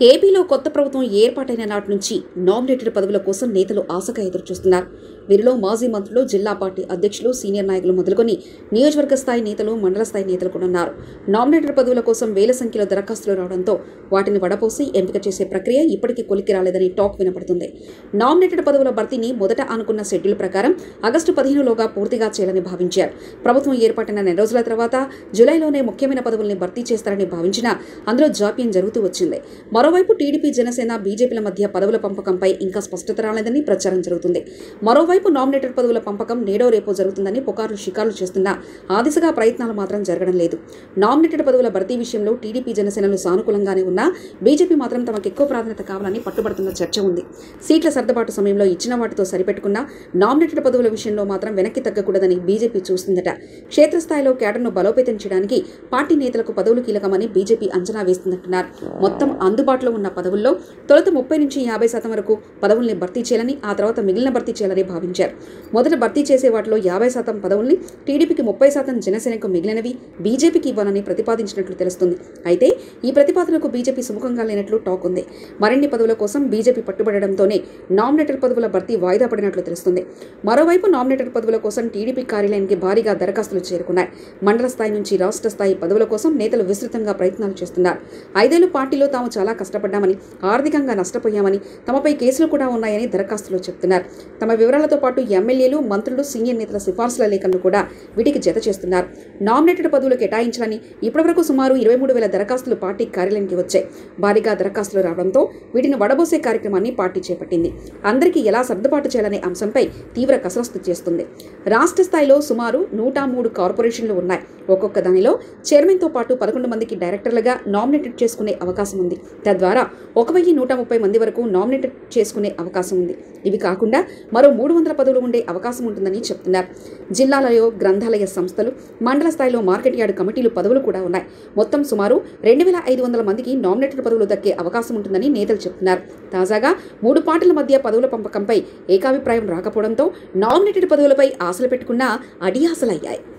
ఏపీలో కొత్త ప్రభుత్వం ఏర్పాటైన నాటి నుంచి నామినేటెడ్ పదవుల కోసం నేతలు ఆశగా ఎదురుచూస్తున్నారు వీరిలో మాజీ మంత్రులు జిల్లా పార్టీ అధ్యక్షులు సీనియర్ నాయకులు మొదలుకొని నియోజకవర్గ స్థాయి నేతలు మండల స్థాయి నేతలు కూడా ఉన్నారు నామినేటెడ్ పదవుల కోసం వేల సంఖ్యలో దరఖాస్తులు రావడంతో వాటిని వడపోసి ఎంపిక చేసే ప్రక్రియ ఇప్పటికీ కొలికి రాలేదని టాక్ వినపడుతుంది నామినేటెడ్ పదవుల భర్తీని మొదట అనుకున్న షెడ్యూల్ ప్రకారం ఆగస్టు పదిహేనులోగా పూర్తిగా చేయాలని భావించారు ప్రభుత్వం ఏర్పాటైన నెల రోజుల తర్వాత జూలైలోనే ముఖ్యమైన పదవుల్ని భర్తీ చేస్తారని భావించినా అందులో జాప్యం జరుగుతూ వచ్చింది మరోవైపు టీడీపీ జనసేన బీజేపీల మధ్య పదవుల పంపకంపై ఇంకా స్పష్టత రాలేదని ప్రచారం జరుగుతుంది మరోవైపు నామినేటెడ్ పదవుల పంపకం నేడో రేపో జరుగుతుందని పుకార్లు షికార్లు చేస్తున్నా ఆ దిశగా ప్రయత్నాలు మాత్రం జరగడం లేదు నామినేటెడ్ పదవుల భర్తీ విషయంలో టీడీపీ జనసేనలు సానుకూలంగానే ఉన్నా బీజేపీ మాత్రం తమకు ఎక్కువ ప్రాధాన్యత కావాలని పట్టుబడుతున్న చర్చ ఉంది సీట్ల సర్దుబాటు సమయంలో ఇచ్చిన వాటితో సరిపెట్టుకున్న నామినేటెడ్ పదవుల విషయంలో మాత్రం వెనక్కి తగ్గకూడదని బీజేపీ చూస్తుందట క్షేత్రస్థాయిలో కేడర్ను బలోపేతం చేయడానికి పార్టీ నేతలకు పదవులు కీలకమని బీజేపీ అంచనా వేస్తుందంటున్నారు మొత్తం అందుబాటులో ఉన్న పదవుల్లో తొలుత ముప్పై నుంచి యాభై శాతం వరకు పదవుల్ని భర్తీ చేయాలని ఆ తర్వాత మిగిలిన భర్తీ చేయాలని భావించారు మొదట భర్తీ చేసే వాటిలో యాభై శాతం పదవుల్ని టీడీపీకి ముప్పై శాతం జనసేనకు మిగిలినవి బీజేపీకి ఇవ్వాలని ప్రతిపాదించినట్లు తెలుస్తుంది అయితే ఈ ప్రతిపాదనకు బీజేపీ సుముఖంగా లేనట్లు టాక్ ఉంది మరిన్ని పదవుల కోసం బీజేపీ పట్టుబడడంతోనే నామినేటెడ్ పదవుల భర్తీ వాయిదా పడినట్లు తెలుస్తుంది మరోవైపు నామినేటెడ్ పదవుల కోసం టీడీపీ కార్యాలయానికి భారీగా దరఖాస్తులు చేరుకున్నాయి మండల స్థాయి నుంచి రాష్ట్ర స్థాయి పదవుల కోసం నేతలు విస్తృతంగా ప్రయత్నాలు చేస్తున్నారు ఐదేళ్లు పార్టీలో తాము చాలా కష్టపడ్డామని ఆర్థికంగా నష్టపోయామని తమపై కేసులు కూడా ఉన్నాయని దరఖాస్తులో చెప్తున్నారు తమ వివరాలతో పాటు ఎమ్మెల్యేలు మంత్రులు సీనియర్ నేతల సిఫార్సుల లేఖలను కూడా వీటికి జత చేస్తున్నారు నామినేటెడ్ పదవులు కేటాయించాలని ఇప్పటివరకు సుమారు ఇరవై మూడు వేల దరఖాస్తులు పార్టీ కార్యాలయానికి వచ్చాయి భారీగా దరఖాస్తులు రావడంతో వీటిని వడబోసే కార్యక్రమాన్ని పార్టీ చేపట్టింది అందరికీ ఎలా సర్దుబాటు చేయాలనే అంశంపై తీవ్ర కసరత్తు చేస్తుంది రాష్ట్ర స్థాయిలో సుమారు నూట మూడు కార్పొరేషన్లు ఉన్నాయి ఒక్కొక్క దానిలో చైర్మన్తో పాటు పదకొండు మందికి డైరెక్టర్లుగా నామినేటెడ్ చేసుకునే అవకాశం ఉంది తద్వారా ఒక వెయ్యి నూట ముప్పై మంది వరకు నామినేటెడ్ చేసుకునే అవకాశం ఉంది ఇవి కాకుండా మరో మూడు వందల పదవులు ఉండే అవకాశం ఉంటుందని చెప్తున్నారు జిల్లాలలో గ్రంథాలయ సంస్థలు మండల స్థాయిలో మార్కెట్ యార్డ్ కమిటీలు పదవులు కూడా ఉన్నాయి మొత్తం సుమారు రెండు వేల ఐదు వందల మందికి నామినేటెడ్ పదవులు దక్కే అవకాశం ఉంటుందని నేతలు చెప్తున్నారు తాజాగా మూడు పార్టీల మధ్య పదవుల పంపకంపై ఏకాభిప్రాయం రాకపోవడంతో నామినేటెడ్ పదవులపై ఆశలు పెట్టుకున్నా అడియాసలయ్యాయి